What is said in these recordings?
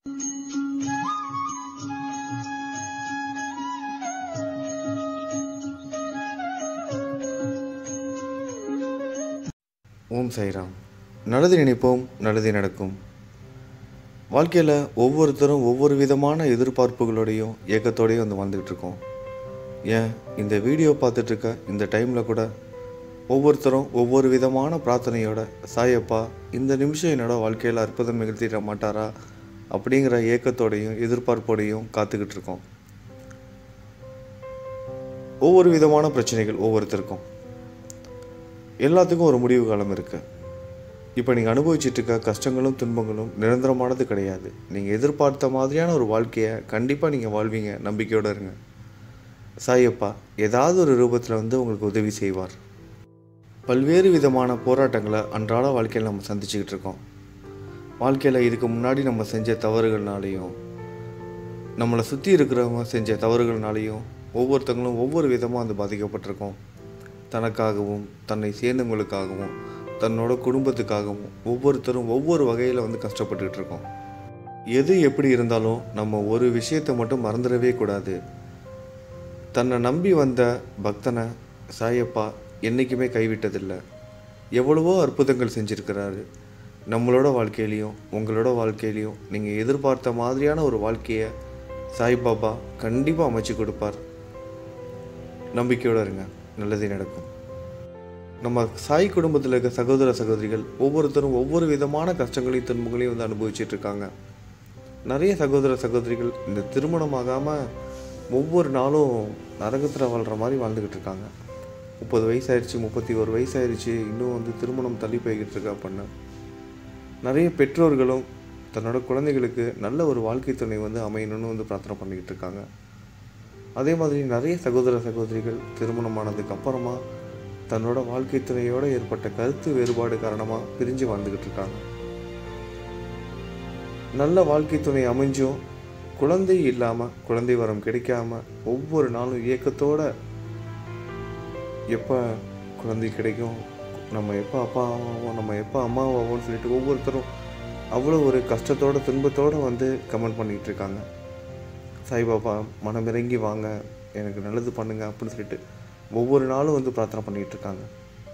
ஓம் சாய்ராம் நல்லது நினைப்போம் நல்லது நடக்கும் வாழ்க்கையில் ஒவ்வொருத்தரும் ஒவ்வொரு விதமான எதிர்பார்ப்புகளோடையும் ஏக்கத்தோடையும் வந்து வாழ்ந்துக்கிட்டு இருக்கோம் ஏன் இந்த வீடியோ பார்த்துட்டு இருக்க இந்த டைமில் கூட ஒவ்வொருத்தரும் ஒவ்வொரு விதமான பிரார்த்தனையோட சாயப்பா இந்த நிமிஷம் என்னோட வாழ்க்கையில் அற்புதம் நிகழ்த்திட மாட்டாரா அப்படிங்கிற ஏக்கத்தோடையும் எதிர்பார்ப்போடையும் காத்துக்கிட்டு இருக்கோம் ஒவ்வொரு விதமான பிரச்சனைகள் ஒவ்வொருத்தருக்கும் எல்லாத்துக்கும் ஒரு முடிவு காலம் இருக்குது இப்போ நீங்கள் அனுபவிச்சுட்டு இருக்க கஷ்டங்களும் துன்பங்களும் நிரந்தரமானது கிடையாது நீங்கள் எதிர்பார்த்த மாதிரியான ஒரு வாழ்க்கையை கண்டிப்பாக நீங்கள் வாழ்வீங்க நம்பிக்கையோடு இருங்க சாயப்பா ஏதாவது ஒரு ரூபத்தில் வந்து உங்களுக்கு உதவி செய்வார் பல்வேறு விதமான போராட்டங்களை அன்றாட வாழ்க்கையில் நம்ம சந்திச்சுக்கிட்டு இருக்கோம் வாழ்க்கையில் இதுக்கு முன்னாடி நம்ம செஞ்ச தவறுகள்னாலையும் நம்மளை சுற்றி இருக்கிறவங்க செஞ்ச தவறுகள்னாலையும் ஒவ்வொருத்தங்களும் ஒவ்வொரு விதமாக வந்து பாதிக்கப்பட்டிருக்கோம் தனக்காகவும் தன்னை சேர்ந்தவங்களுக்காகவும் தன்னோட குடும்பத்துக்காகவும் ஒவ்வொருத்தரும் ஒவ்வொரு வகையில் வந்து கஷ்டப்பட்டுக்கிட்டு இருக்கோம் எது எப்படி இருந்தாலும் நம்ம ஒரு விஷயத்தை மட்டும் மறந்துடவே கூடாது தன்னை நம்பி வந்த பக்தனை சாயப்பா என்றைக்குமே கைவிட்டதில்லை எவ்வளவோ அற்புதங்கள் செஞ்சுருக்கிறாரு நம்மளோட வாழ்க்கையிலையும் உங்களோட வாழ்க்கையிலையும் நீங்கள் எதிர்பார்த்த மாதிரியான ஒரு வாழ்க்கையை சாய்பாபா கண்டிப்பாக அமைச்சு கொடுப்பார் நம்பிக்கையோடு இருங்க நல்லதே நடக்கும் நம்ம சாய் குடும்பத்தில் இருக்க சகோதர சகோதரிகள் ஒவ்வொருத்தரும் ஒவ்வொரு விதமான கஷ்டங்களையும் துன்பங்களையும் வந்து அனுபவிச்சுட்டு இருக்காங்க நிறைய சகோதர சகோதரிகள் இந்த திருமணம் ஆகாமல் ஒவ்வொரு நாளும் நரகத்தில் வாழ்கிற மாதிரி வாழ்ந்துக்கிட்டு இருக்காங்க முப்பது வயசாயிருச்சு முப்பத்தி ஒரு வயசாயிருச்சு இன்னும் வந்து திருமணம் தள்ளி போய்கிட்டு இருக்கா பண்ண நிறைய பெற்றோர்களும் தன்னோட குழந்தைகளுக்கு நல்ல ஒரு வாழ்க்கை துணை வந்து அமையணும்னு வந்து பிரார்த்தனை பண்ணிக்கிட்டு இருக்காங்க அதே மாதிரி நிறைய சகோதர சகோதரிகள் திருமணமானதுக்கு அப்புறமா தன்னோட வாழ்க்கை துணையோட ஏற்பட்ட கருத்து வேறுபாடு காரணமாக பிரிஞ்சு வாழ்ந்துக்கிட்டு இருக்காங்க நல்ல வாழ்க்கை துணை அமைஞ்சும் குழந்தை இல்லாமல் குழந்தை வரம் கிடைக்காம ஒவ்வொரு நாளும் இயக்கத்தோட எப்போ குழந்தை கிடைக்கும் நம்ம எப்போ அப்பா ஆவோம் நம்ம எப்போ அம்மா ஆவோம்னு சொல்லிட்டு ஒவ்வொருத்தரும் அவ்வளோ ஒரு கஷ்டத்தோட துன்பத்தோடு வந்து கமெண்ட் பண்ணிகிட்டு இருக்காங்க சாய்பாபா மனமிறங்கி வாங்க எனக்கு நல்லது பண்ணுங்க அப்படின்னு சொல்லிட்டு ஒவ்வொரு நாளும் வந்து பிரார்த்தனை பண்ணிகிட்டு இருக்காங்க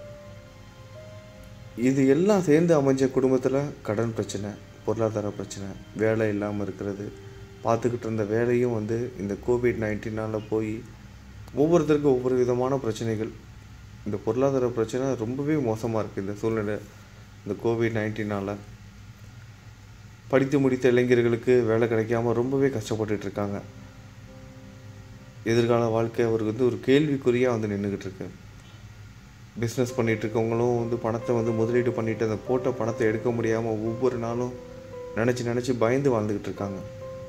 இது எல்லாம் சேர்ந்து அமைஞ்ச குடும்பத்தில் கடன் பிரச்சனை பொருளாதார பிரச்சனை வேலை இல்லாமல் இருக்கிறது பார்த்துக்கிட்டு இருந்த வேலையும் வந்து இந்த கோவிட் நைன்டீனால் போய் ஒவ்வொருத்தருக்கும் ஒவ்வொரு விதமான பிரச்சனைகள் இந்த பொருளாதார பிரச்சனை ரொம்பவே மோசமாக இருக்குது இந்த சூழ்நிலை இந்த கோவிட் நைன்டீனால் படித்து முடித்த இளைஞர்களுக்கு வேலை கிடைக்காம ரொம்பவே கஷ்டப்பட்டுட்டு இருக்காங்க எதிர்கால வாழ்க்கை அவருக்கு வந்து ஒரு கேள்விக்குறியாக வந்து நின்றுக்கிட்டு இருக்கு பிஸ்னஸ் பண்ணிகிட்டு இருக்கவங்களும் வந்து பணத்தை வந்து முதலீடு பண்ணிட்டு அந்த போட்ட பணத்தை எடுக்க முடியாமல் ஒவ்வொரு நாளும் நினச்சி நினச்சி பயந்து வாழ்ந்துக்கிட்டு இருக்காங்க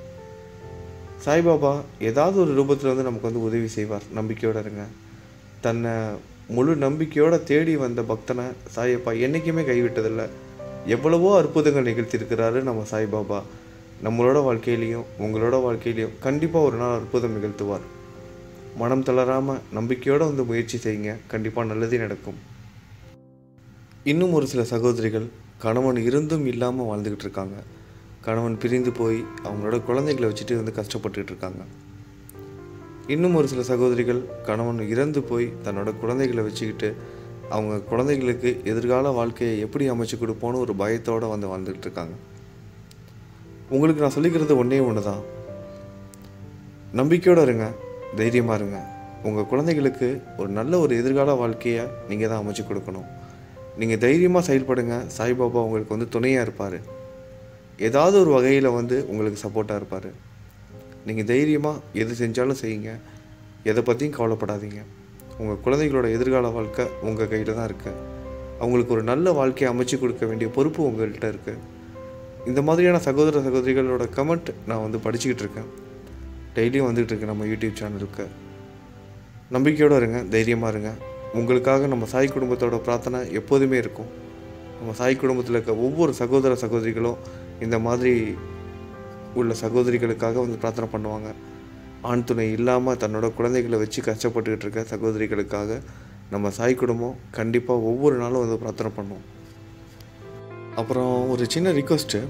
சாய்பாபா ஏதாவது ஒரு ரூபத்தில் வந்து நமக்கு வந்து உதவி செய்வார் நம்பிக்கையோடு இருங்க தன்னை முழு நம்பிக்கையோடு தேடி வந்த பக்தனை சாயப்பா என்றைக்குமே கைவிட்டதில்லை எவ்வளவோ அற்புதங்கள் நிகழ்த்தியிருக்கிறாரு நம்ம சாய்பாபா நம்மளோட வாழ்க்கையிலையும் உங்களோட வாழ்க்கையிலையும் கண்டிப்பாக ஒரு நாள் அற்புதம் நிகழ்த்துவார் மனம் தளராமல் நம்பிக்கையோடு வந்து முயற்சி செய்யுங்க கண்டிப்பாக நல்லதே நடக்கும் இன்னும் ஒரு சில சகோதரிகள் கணவன் இருந்தும் இல்லாமல் வாழ்ந்துக்கிட்டு இருக்காங்க கணவன் பிரிந்து போய் அவங்களோட குழந்தைகளை வச்சுட்டு வந்து கஷ்டப்பட்டுக்கிட்டு இருக்காங்க இன்னும் ஒரு சில சகோதரிகள் கணவன் இறந்து போய் தன்னோட குழந்தைகளை வச்சுக்கிட்டு அவங்க குழந்தைகளுக்கு எதிர்கால வாழ்க்கையை எப்படி அமைச்சு கொடுப்போன்னு ஒரு பயத்தோடு வந்து வாழ்ந்துக்கிட்டு இருக்காங்க உங்களுக்கு நான் சொல்லிக்கிறது ஒன்றே ஒன்று தான் நம்பிக்கையோடு இருங்க தைரியமாக இருங்க உங்கள் குழந்தைகளுக்கு ஒரு நல்ல ஒரு எதிர்கால வாழ்க்கையை நீங்கள் தான் அமைச்சு கொடுக்கணும் நீங்கள் தைரியமாக செயல்படுங்க சாய்பாபா உங்களுக்கு வந்து துணையாக இருப்பார் ஏதாவது ஒரு வகையில் வந்து உங்களுக்கு சப்போர்ட்டாக இருப்பார் நீங்கள் தைரியமாக எது செஞ்சாலும் செய்யுங்க எதை பற்றியும் கவலைப்படாதீங்க உங்கள் குழந்தைகளோட எதிர்கால வாழ்க்கை உங்கள் கையில் தான் இருக்குது அவங்களுக்கு ஒரு நல்ல வாழ்க்கையை அமைச்சு கொடுக்க வேண்டிய பொறுப்பு உங்கள்கிட்ட இருக்குது இந்த மாதிரியான சகோதர சகோதரிகளோட கமெண்ட் நான் வந்து படிச்சுக்கிட்டு இருக்கேன் டெய்லியும் வந்துகிட்டு இருக்கேன் நம்ம யூடியூப் சேனலுக்கு நம்பிக்கையோடு இருங்க தைரியமாக இருங்க உங்களுக்காக நம்ம சாய் குடும்பத்தோட பிரார்த்தனை எப்போதுமே இருக்கும் நம்ம சாய் குடும்பத்தில் இருக்க ஒவ்வொரு சகோதர சகோதரிகளும் இந்த மாதிரி உள்ள சகோதரிகளுக்காக வந்து பிரார்த்தனை பண்ணுவாங்க ஆண் துணை இல்லாமல் தன்னோட குழந்தைகளை வச்சு கஷ்டப்பட்டுக்கிட்டு இருக்க சகோதரிகளுக்காக நம்ம சாய் குடும்பம் கண்டிப்பாக ஒவ்வொரு நாளும் வந்து பிரார்த்தனை பண்ணுவோம் அப்புறம் ஒரு சின்ன ரிக்வஸ்ட்டு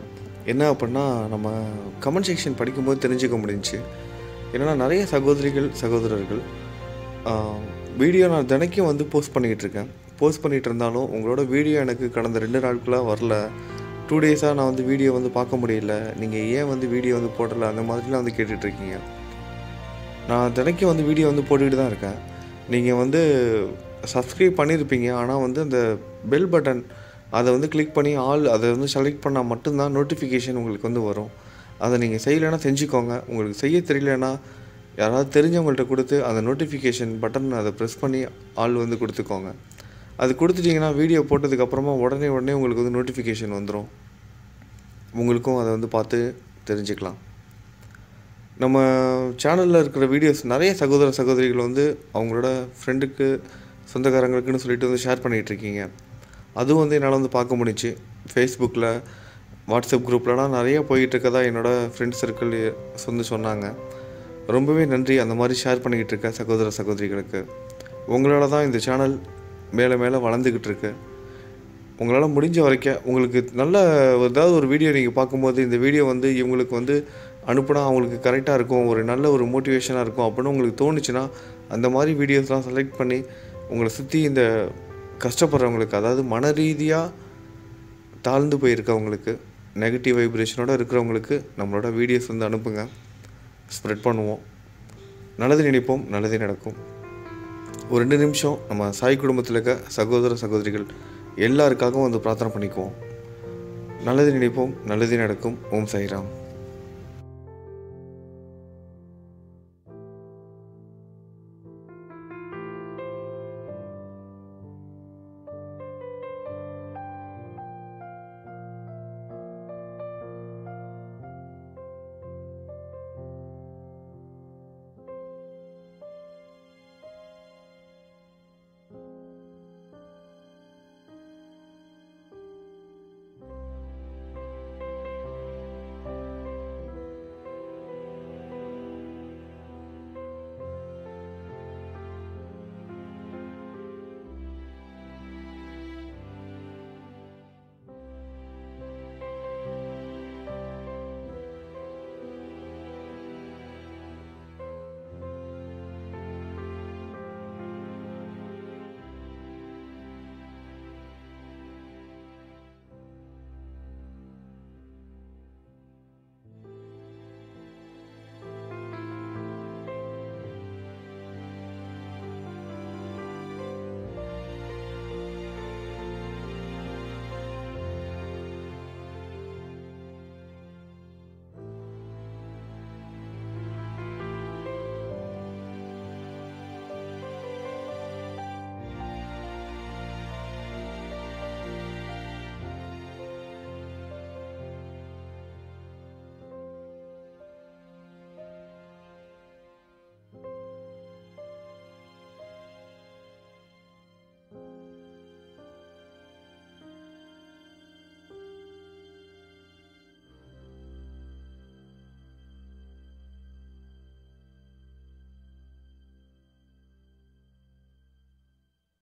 என்ன அப்படின்னா நம்ம கமெண்ட் செக்ஷன் படிக்கும்போது தெரிஞ்சுக்க முடிஞ்சுச்சு என்னென்னா நிறைய சகோதரிகள் சகோதரர்கள் வீடியோ நான் தினைக்கும் வந்து போஸ்ட் பண்ணிக்கிட்டு இருக்கேன் போஸ்ட் பண்ணிகிட்டு இருந்தாலும் உங்களோட வீடியோ எனக்கு கடந்த ரெண்டு நாட்களாக வரல டூ டேஸாக நான் வந்து வீடியோ வந்து பார்க்க முடியல நீங்கள் ஏன் வந்து வீடியோ வந்து போடலை அந்த மாதிரிலாம் வந்து கேட்டுட்ருக்கீங்க நான் தினைக்கும் வந்து வீடியோ வந்து போட்டுக்கிட்டு தான் இருக்கேன் நீங்கள் வந்து சப்ஸ்கிரைப் பண்ணியிருப்பீங்க ஆனால் வந்து அந்த பெல் பட்டன் அதை வந்து கிளிக் பண்ணி ஆல் அதை வந்து செலக்ட் பண்ணால் மட்டும்தான் நோட்டிஃபிகேஷன் உங்களுக்கு வந்து வரும் அதை நீங்கள் செய்யலைன்னா செஞ்சுக்கோங்க உங்களுக்கு செய்ய தெரியலனா யாராவது தெரிஞ்சவங்கள்ட்ட கொடுத்து அந்த நோட்டிஃபிகேஷன் பட்டன் அதை ப்ரெஸ் பண்ணி ஆள் வந்து கொடுத்துக்கோங்க அது கொடுத்துட்டிங்கன்னா வீடியோ போட்டதுக்கப்புறமா உடனே உடனே உங்களுக்கு வந்து நோட்டிஃபிகேஷன் வந்துடும் உங்களுக்கும் அதை வந்து பார்த்து தெரிஞ்சுக்கலாம் நம்ம சேனலில் இருக்கிற வீடியோஸ் நிறைய சகோதர சகோதரிகள் வந்து அவங்களோட ஃப்ரெண்டுக்கு சொந்தக்காரங்களுக்குன்னு சொல்லிட்டு வந்து ஷேர் பண்ணிகிட்டு இருக்கீங்க அதுவும் வந்து என்னால் வந்து பார்க்க முடிஞ்சுச்சு ஃபேஸ்புக்கில் வாட்ஸ்அப் குரூப்லலாம் நிறைய போயிட்டு இருக்கதா என்னோடய ஃப்ரெண்ட்ஸ் சர்க்கிள் வந்து சொன்னாங்க ரொம்பவே நன்றி அந்த மாதிரி ஷேர் பண்ணிக்கிட்டு இருக்க சகோதர சகோதரிகளுக்கு உங்களால தான் இந்த சேனல் மேலே மேலே வளர்ந்துக்கிட்டு இருக்கு உங்களால் முடிஞ்ச வரைக்கும் உங்களுக்கு நல்ல ஏதாவது ஒரு வீடியோ நீங்கள் பார்க்கும்போது இந்த வீடியோ வந்து இவங்களுக்கு வந்து அனுப்புனா அவங்களுக்கு கரெக்டாக இருக்கும் ஒரு நல்ல ஒரு மோட்டிவேஷனாக இருக்கும் அப்படின்னு உங்களுக்கு தோணுச்சுன்னா அந்த மாதிரி வீடியோஸ்லாம் செலக்ட் பண்ணி உங்களை சுற்றி இந்த கஷ்டப்படுறவங்களுக்கு அதாவது மன ரீதியாக தாழ்ந்து போயிருக்கவங்களுக்கு நெகட்டிவ் வைப்ரேஷனோட இருக்கிறவங்களுக்கு நம்மளோட வீடியோஸ் வந்து அனுப்புங்க ஸ்ப்ரெட் பண்ணுவோம் நல்லது நினைப்போம் நல்லதே நடக்கும் ஒரு ரெண்டு நிமிஷம் நம்ம சாய் குடும்பத்தில் இருக்க சகோதர சகோதரிகள் எல்லாருக்காகவும் வந்து பிரார்த்தனை பண்ணிக்குவோம் நல்லது நினைப்போம் நல்லதே நடக்கும் ஓம் சாய்ராம்